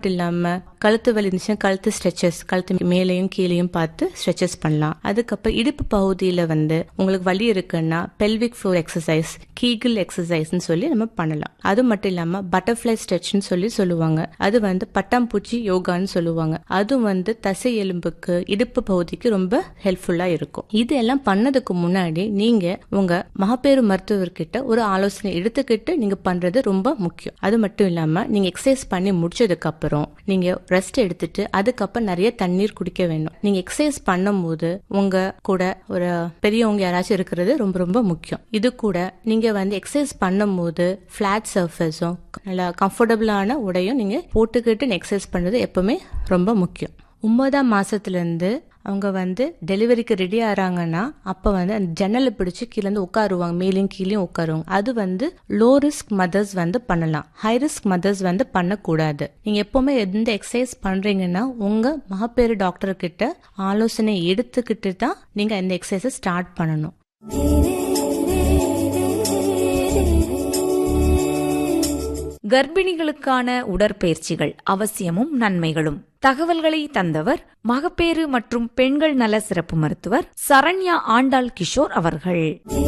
மட்டும் இல்லாம கழுத்து வலி இருந்துச்சுன்னா கழுத்து ஸ்ட்ரெச்சஸ் கழுத்து மேலேயும் கீழேயும் பார்த்து ஸ்ட்ரெச்சஸ் பண்ணலாம் அதுக்கப்புறம் இடுப்பு பகுதியில வந்து உங்களுக்கு வலி இருக்குன்னா பெல்விக் ஃப்ளோர் எக்ஸசைஸ் கீகிள் எக்ஸசைஸ்னு சொல்லி நம்ம பண்ணலாம் அது மட்டும் இல்லாம பட்டர்ஃப்ளை ஸ்ட்ரெச்னு சொல்லி சொல்லுவாங்க அது வந்து பட்டாம்பூச்சி யோகான்னு சொல்லுவாங்க அது வந்து தசை எலும்புக்கு இடுப்பு பகுதிக்கு ரொம்ப ஹெல்ப்ஃபுல்லா இருக்கும் இது எல்லாம் பண்ணதுக்கு முன்னாடி நீங்க உங்க மகப்பேறு மருத்துவர்கிட்ட ஒரு ஆலோசனை எடுத்துக்கிட்டு நீங்க பண்றது ரொம்ப முக்கியம் அது மட்டும் இல்லாம நீங்க எக்ஸசைஸ் பண்ணி முடிச்சதுக்கு அப்புறம் நீங்க ரெஸ்ட் எடுத்துட்டு அதுக்கப்புறம் நிறைய தண்ணீர் குடிக்க வேணும் நீங்க எக்ஸசைஸ் பண்ணும்போது உங்க கூட ஒரு பெரியவங்க யாராச்சும் இருக்கிறது ரொம்ப ரொம்ப முக்கியம் இது கூட நீங்க வந்து எக்ஸசைஸ் பண்ணும்போது ஃபிளாட் சர்ஃபேஸும் நல்லா கம்ஃபர்டபுளான உடையும் நீங்க போட்டுக்கிட்டு எக்ஸசைஸ் பண்றது எப்பவுமே ரொம்ப முக்கியம் ஒன்பதாம் மாசத்துல இருந்து அவங்க வந்து டெலிவரிக்கு ரெடி ஆறாங்கன்னா அப்ப வந்து அந்த ஜன்னலை பிடிச்சு கீழே இருந்து உட்காருவாங்க மேலேயும் கீழேயும் உட்காருவாங்க அது வந்து லோ ரிஸ்க் மதர்ஸ் வந்து பண்ணலாம் ஹை ரிஸ்க் மதர்ஸ் வந்து பண்ணக்கூடாது நீங்க எப்பவுமே எந்த எக்ஸசைஸ் பண்றீங்கன்னா உங்க மகப்பேறு டாக்டர் கிட்ட ஆலோசனை எடுத்துக்கிட்டு தான் நீங்க இந்த எக்ஸசைஸை ஸ்டார்ட் பண்ணணும் கர்ப்பிணிகளுக்கான உடற்பயிற்சிகள் அவசியமும் நன்மைகளும் தகவல்களை தந்தவர் மகப்பேறு மற்றும் பெண்கள் நல சிறப்பு மருத்துவர் சரண்யா ஆண்டாள் கிஷோர் அவர்கள்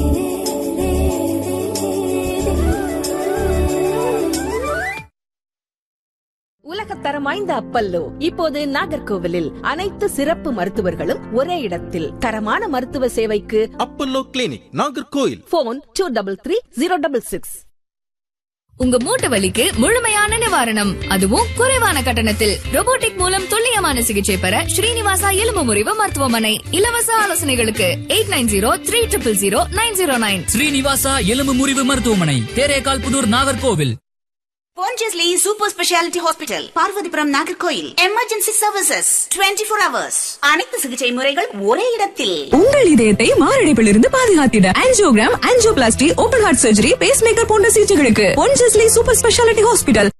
உலகத்தரம் வாய்ந்த அப்பல்லோ இப்போது நாகர்கோவிலில் அனைத்து சிறப்பு மருத்துவர்களும் ஒரே இடத்தில் தரமான மருத்துவ சேவைக்கு Apollo clinic Nagercoil phone two double three zero double six உங்க மூட்டு வலிக்கு முழுமையான நிவாரணம் அதுவும் குறைவான கட்டணத்தில் robotic மூலம் துல்லியமான சிகிச்சை பெற ஸ்ரீனிவாசா எலும்பு முறிவு மருத்துவமனை இலவச ஆலோசனைகளுக்கு eight nine zero three triple zero nine zero nine Srinivasa எலும்பு முறிவு மருத்துவமனை Therekal Puthur Nagercoil Pondicherry Super Speciality Hospital, Parvathipuram Nagercoil emergency services 24 four hours அனைத்து சிகிச்சை முறைகள் ஒரே இடத்தில் உங்கள் இதயத்தை மாரடைப்பிலிருந்து பாதுகாத்திட angiogram angioplasty open heart surgery pacemaker போன்ற சிகிச்சைகளுக்கு பொன்ஜஸ்லி சூப்பர் ஸ்பெஷாலிட்டி ஹாஸ்பிட்டல்